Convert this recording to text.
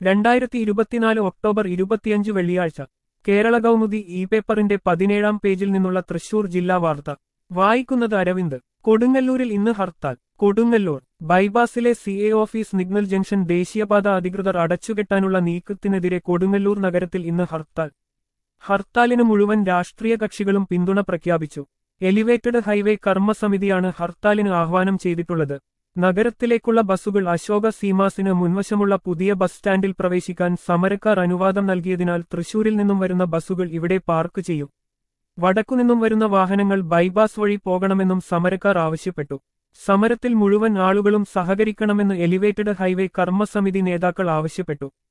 രണ്ടായിരത്തി ഇരുപത്തിനാല് ഒക്ടോബർ ഇരുപത്തിയഞ്ച് വെള്ളിയാഴ്ച കേരള കൗമുദി ഇ പേപ്പറിന്റെ പതിനേഴാം പേജിൽ നിന്നുള്ള തൃശൂർ ജില്ലാ വാർത്ത വായിക്കുന്നത് അരവിന്ദ് കൊടുങ്ങല്ലൂരിൽ ഇന്ന് ഹർത്താൽ കൊടുങ്ങല്ലൂർ ബൈപാസിലെ C A office signal junction ദേശീയപാത അധികൃതർ അടച്ചുകെട്ടാനുള്ള നീക്കത്തിനെതിരെ കൊടുങ്ങല്ലൂർ നഗരത്തിൽ ഇന്ന് ഹർത്താൽ ഹർത്താലിന് മുഴുവൻ രാഷ്ട്രീയ കക്ഷികളും പിന്തുണ പ്രഖ്യാപിച്ചു എലിവേറ്റഡ് ഹൈവേ കർമ്മസമിതിയാണ് ഹർത്താലിന് ആഹ്വാനം ചെയ്തിട്ടുള്ളത് നഗരത്തിലേക്കുള്ള ബസ്സുകൾ അശോക സീമാസിന് മുൻവശമുള്ള പുതിയ ബസ് സ്റ്റാൻഡിൽ പ്രവേശിക്കാൻ സമരക്കാർ അനുവാദം നൽകിയതിനാൽ തൃശൂരിൽ നിന്നും വരുന്ന ബസ്സുകൾ ഇവിടെ പാർക്ക് ചെയ്യും വടക്കുനിന്നും വരുന്ന വാഹനങ്ങൾ ബൈപാസ് വഴി പോകണമെന്നും സമരക്കാർ ആവശ്യപ്പെട്ടു സമരത്തിൽ മുഴുവൻ ആളുകളും സഹകരിക്കണമെന്ന് എലിവേറ്റഡ് ഹൈവേ കർമ്മസമിതി നേതാക്കൾ ആവശ്യപ്പെട്ടു